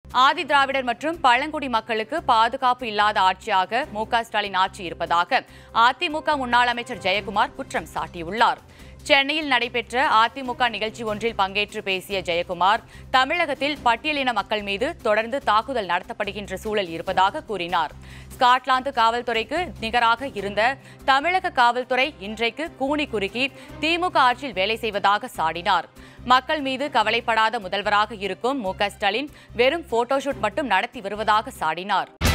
ஆதி திராவிடர் மற்றும் பழங்குடி மக்களுக்கு பாதுகாப்பு இல்லாத ஆட்சியாக மு க ஸ்டாலின் ஆட்சி இருப்பதாக அதிமுக முன்னாள் அமைச்சர் ஜெயக்குமார் குற்றம் சாட்டியுள்ளார் சென்னையில் நடைபெற்ற அதிமுக நிகழ்ச்சி ஒன்றில் பங்கேற்று பேசிய ஜெயக்குமார் தமிழகத்தில் பட்டியலின மக்கள் மீது தொடர்ந்து தாக்குதல் நடத்தப்படுகின்ற சூழல் இருப்பதாக கூறினார் ஸ்காட்லாந்து காவல்துறைக்கு நிகராக இருந்த தமிழக காவல்துறை இன்றைக்கு கூனி குறுக்கி திமுக ஆட்சியில் வேலை செய்வதாக சாடினார் மக்கள் மீது கவலைப்படாத முதல்வராக இருக்கும் மு க ஸ்டாலின் வெறும் போட்டோஷூட் மட்டும் நடத்தி வருவதாக சாடினார்